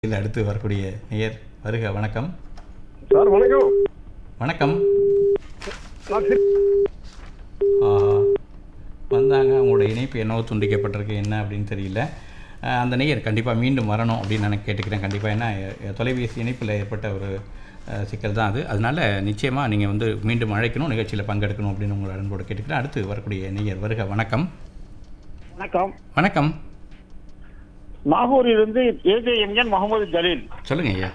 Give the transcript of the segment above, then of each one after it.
இதில் அடுத்து வரக்கூடிய நேயர் வருக வணக்கம் சார் வணக்கம் வணக்கம் நான் திரு- ஆஹா. வந்தாங்க அவங்களோட இணைப்பு என்னவோ துண்டிக்கப்பட்டிருக்கு என்ன அப்படின்னு தெரியல ஆஹ் அந்த நேயர் கண்டிப்பாக மீண்டும் வரணும் அப்படின்னு நான் கேட்டுக்கிறேன் கண்டிப்பாக ஏன்னா எ- தொலைபேசி இணைப்பில் ஏற்பட்ட ஒரு ஆஹ், சிக்கல் தான் அது அதனால் நிச்சயமாக நீங்கள் வந்து மீண்டும் அழைக்கணும் நிகழ்ச்சியில் பங்கெடுக்கணும் அப்படின்னு உங்களோட அன்போடு கேட்டுக்கிறேன் அடுத்து வரக்கூடிய நேயர் வருக வணக்கம் வணக்கம் வணக்கம் நாகூரிலிருந்து ஏஜேஎம்என் முகமது ஜலீல் சொல்லுங்க ஐயா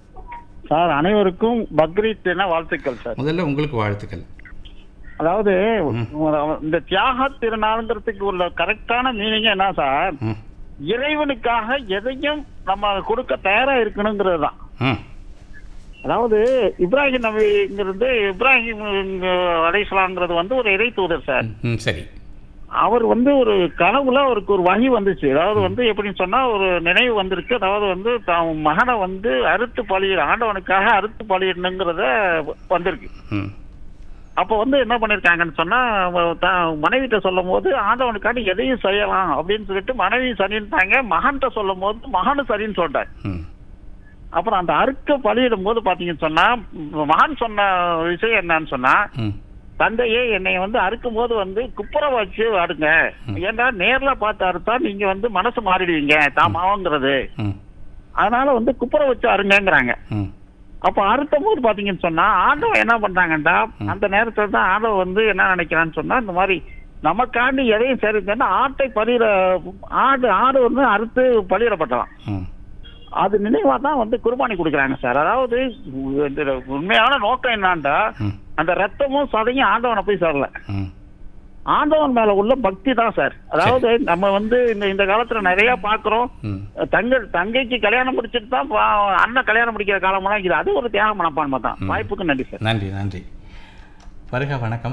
சார் அனைவருக்கும் பக்ரீத் தின வாழ்த்துக்கள் சார் முதல்ல உங்களுக்கு வாழ்த்துக்கள் அதாவது இந்த தியாக திருநாளுங்கிறதுக்கு உள்ள கரெக்டான மீனிங் என்ன சார் ம் இறைவனுக்காக எதையும் நம்ம கொடுக்க தயாரா இருக்கணுங்கிறது தான் ம் அதாவது இப்ராஹிம் நபிங்கிறது இப்ராஹிம் அலைசலாங்கிறது வந்து ஒரு இறை தூதர் சார் ம் சரி அவர் வந்து ஒரு கனவுல அவருக்கு ஒரு வகி வந்துச்சு அதாவது வந்து எப்படின்னு சொன்னா ஒரு நினைவு வந்திருக்கு அதாவது வந்து தான் மகனை வந்து அறுத்து பலியிட ஆண்டவனுக்காக அறுத்து பலியிடணுங்கிறத வந்திருக்கு ம் அப்ப வந்து என்ன பண்ணிருக்காங்கன்னு சொன்னா அவ- தான் மனைவிட்ட சொல்லும் போது ஆண்டவனுக்காண்டி எதையும் செய்யலாம் அப்படின்னு சொல்லிட்டு மனைவி சரின்ட்டாங்க மகன்கிட்ட சொல்லும் போது மகனும் சரின்னு சொல்லிட்டாங்க ம் அப்புறம் அந்த அறுக்க பலியிடும் போது பாத்தீங்கன்னு சொன்னா மகன் சொன்ன விஷயம் என்னன்னு சொன்னா ம் தந்தையே என்னை வந்து அறுக்கும் போது வந்து குப்புற வச்சு அடுங்க ஏன்னா நேர்ல பார்த்து அறுத்தா நீங்க வந்து மனசு மாறிடுவீங்க தான் மாவங்கிறது ம் அதனால வந்து குப்புற வச்சு அருங்கங்கிறாங்க ம் அப்ப அறுத்தும் போது பாத்தீங்கன்னு சொன்னா ஆண்டவன் என்ன பண்றாங்கடா அந்த நேரத்துல தான் ஆண்டவன் வந்து என்ன நினைக்கிறான்னு சொன்னா இந்த மாதிரி நமக்காண்டி எதையும் சரிந்தேன்னா ஆட்டை பலியிட ஆடு ஆடு வந்து அறுத்து பலியிடப்பட்டலாம் ம் அது நினைவா தான் வந்து குர்பானி கொடுக்குறாங்க சார் அதாவது இந்த உண்மையான நோக்கம் என்னான்டா ம் அந்த ரத்தமும் சதையும் ஆண்டவனை போய் சேரல ம் ஆண்டவன் மேல உள்ள பக்தி தான் சார் அதாவது நம்ம வந்து இந்த இந்த காலத்துல நிறைய பாக்குறோம் ம் தங்க தங்கைக்கு கல்யாணம் முடிச்சிட்டு தான் பா- அண்ணன் கல்யாணம் முடிக்கிற காலமெல்லாம் இது அது ஒரு தியாக மனப்பான்மை தான் ம். வாய்ப்புக்கு நன்றி சார் நன்றி நன்றி வருக வணக்கம்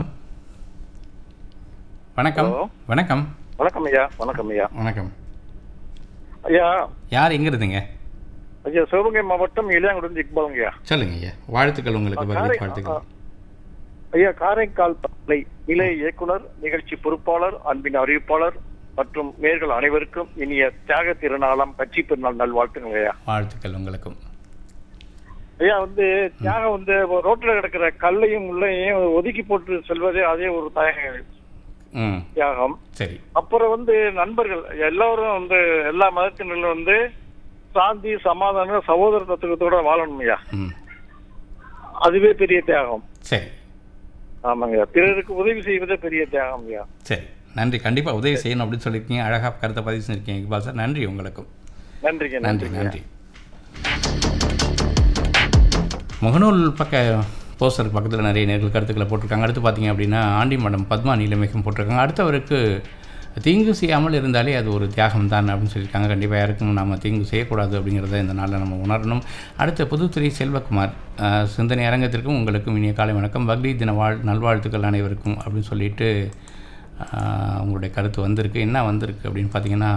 வணக்கம் ஹலோ. வணக்கம் வணக்கம் ஐயா வணக்கம் ஐயா வணக்கம் ஐயா யார் எங்க இருந்துங்க ஐயா சிவகங்கை மாவட்டம் இளையாங்குடி இக்பாலுங்க ஐயா சொல்லுங்க ஐயா வாழ்த்துக்கள் உங்களுக்கு காரை- பதில் வாழ்த்துக்கள் ஐயா காரைக்கால் பல்கலை நிலைய இயக்குனர் நிகழ்ச்சி பொறுப்பாளர் அன்பின் அறிவிப்பாளர் மற்றும் நேர்கள் அனைவருக்கும் இனிய தியாக திருநாளாம் கட்சி பெருநாள் நல்வாழ்த்துங்கள் ஐயா வாழ்த்துக்கள் உங்களுக்கும் ஐயா வந்து தியாகம் வந்து ரோட்ல கிடக்கிற கல்லையும் முள்ளையும் ஒதுக்கி போட்டு செல்வதே அதே ஒரு தய- ம் தியாகம் சரி அப்புறம் வந்து நண்பர்கள் எல்லாரும் வந்து எல்லா மதத்தினரும் வந்து சாந்தி சமாதானம் சகோதர தத்துவத்தோட வாழணும் ஐயா ம் அதுவே பெரிய தியாகம் சரி ஆமாங்க பிறருக்கு உதவி செய்வதே பெரிய தியாகம் ஐயா சரி நன்றி கண்டிப்பாக உதவி செய்யணும் அப்படின்னு சொல்லியிருக்கீங்க அழகாக கருத்தை பதிவு செஞ்சிருக்கீங்க இக்பால் சார் நன்றி உங்களுக்கும் நன்றிங்க நன்றி நன்றிங்க நன்றி முகநூல் பக்க போஸ்டருக்கு பக்கத்தில் நிறைய நேர்கள் கருத்துக்களை போட்டிருக்காங்க அடுத்து பார்த்தீங்க அப்படின்னா ஆண்டி மடம் பத்மா நீலமேகம் போட்டிருக்காங்க அடுத்தவருக்கு தீங்கு செய்யாமல் இருந்தாலே அது ஒரு தியாகம் தான் அப்படின்னு சொல்லியிருக்காங்க கண்டிப்பாக யாருக்கும் நம்ம தீங்கு செய்யக்கூடாது அப்படிங்கிறத இந்த நாளில் நம்ம உணரணும் அடுத்து புதுத்துறை செல்வகுமார் அஹ், சிந்தனை அரங்கத்திற்கும் உங்களுக்கும் இனிய காலை வணக்கம் பக்ரீத் தின வாழ் நல்வாழ்த்துக்கள் அனைவருக்கும் அப்படின்னு சொல்லிட்டு அஹ், உங்களுடைய கருத்து வந்திருக்கு என்ன வந்திருக்கு அப்படின்னு பார்த்தீங்கன்னா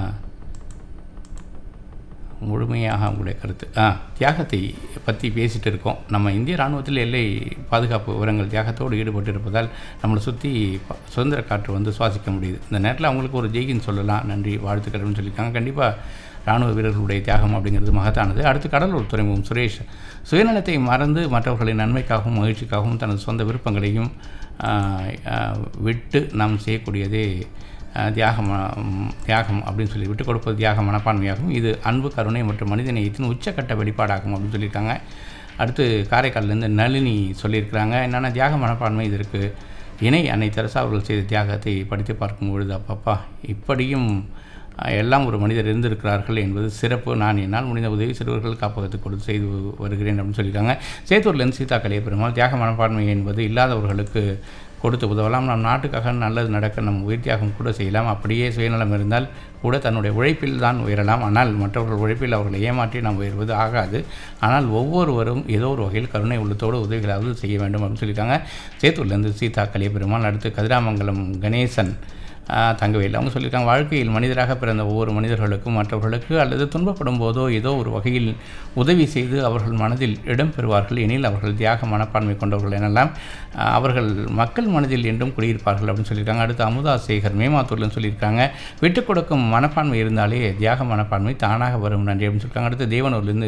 முழுமையாக உங்களுடைய கருத்து ஆ தியாகத்தை பற்றி பேசிகிட்டு இருக்கோம் நம்ம இந்திய இராணுவத்தில் எல்லை பாதுகாப்பு விவரங்கள் தியாகத்தோடு ஈடுபட்டு இருப்பதால் நம்மளை சுற்றி ப- சுதந்திர காற்று வந்து சுவாசிக்க முடியுது இந்த நேரத்தில் அவங்களுக்கு ஒரு ஜெய்கின்னு சொல்லலாம் நன்றி வாழ்த்துக்கள்னு சொல்லியிருக்காங்க கண்டிப்பாக இராணுவ வீரர்களுடைய தியாகம் அப்படிங்கிறது மகத்தானது அடுத்து கடலூர் துறைமுகம் சுரேஷ் சுயநலத்தை மறந்து மற்றவர்களின் நன்மைக்காகவும் மகிழ்ச்சிக்காகவும் தனது சொந்த விருப்பங்களையும் ஆ, ஆ, விட்டு நாம் செய்யக்கூடியதே அஹ் தியாகம் ம், தியாகம் அப்படின்னு சொல்லி விட்டு கொடுப்பது தியாக மனப்பான்மையாகும் இது அன்பு கருணை மற்றும் மனிதநேயத்தின் உச்சக்கட்ட வெளிப்பாடாகும் அப்படின்னு சொல்லியிருக்காங்க அடுத்து காரைக்கால்லேருந்து நளினி சொல்லியிருக்கிறாங்க என்னென்னா தியாக மனப்பான்மை இதற்கு இணை அன்னை தெரசா அவர்கள் செய்த தியாகத்தை படித்து பார்க்கும் பொழுது அப்பப்பா இப்படியும் அஹ், எல்லாம் ஒரு மனிதர் இருந்திருக்கிறார்கள் என்பது சிறப்பு நான் என்னால் முடிந்த உதவி சிறுவர்கள் காப்பகத்துக்கு கொடுத்து செய்து வருகிறேன் அப்படின்னு சொல்லியிருக்காங்க சேத்தூர்லேருந்து சீதா கலிய பெருமாள் தியாக மனப்பான்மை என்பது இல்லாதவர்களுக்கு கொடுத்து உதவலாம் நம் நாட்டுக்காக நல்லது நடக்க நம் உயிர் தியாகம் கூட செய்யலாம் அப்படியே சுயநலம் இருந்தால் கூட தன்னுடைய உழைப்பில் தான் உயரலாம் ஆனால் மற்றவர்கள் உழைப்பில் அவர்களை ஏமாற்றி நாம் உயர்வது ஆகாது ஆனால் ஒவ்வொருவரும் ஏதோ ஒரு வகையில் கருணை உள்ளத்தோடு உதவிகளாவது செய்ய வேண்டும் அப்படின்னு சொல்லியிருக்காங்க சேத்தூர்லேருந்து சீதா கலிய பெருமாள் அடுத்து கதிராமங்கலம் கணேசன் ஆஹ், தங்கவேல் அவங்க சொல்லியிருக்காங்க வாழ்க்கையில் மனிதராக பிறந்த ஒவ்வொரு மனிதர்களுக்கும் மற்றவர்களுக்கு அல்லது துன்பப்படும் போதோ ஏதோ ஒரு வகையில் உதவி செய்து அவர்கள் மனதில் இடம் பெறுவார்கள் எனில் அவர்கள் தியாக மனப்பான்மை கொண்டவர்கள் எனலாம் ஆஹ், அவர்கள் மக்கள் மனதில் என்றும் குடியிருப்பார்கள் அப்படின்னு சொல்லியிருக்காங்க அடுத்து அமுதா சேகர் மேமாத்தூர்லன்னு சொல்லியிருக்காங்க விட்டுக் கொடுக்கும் மனப்பான்மை இருந்தாலே தியாக மனப்பான்மை தானாக வரும் நன்றி அப்படின்னு சொல்லியிருக்காங்க அடுத்து தேவனூர்லேருந்து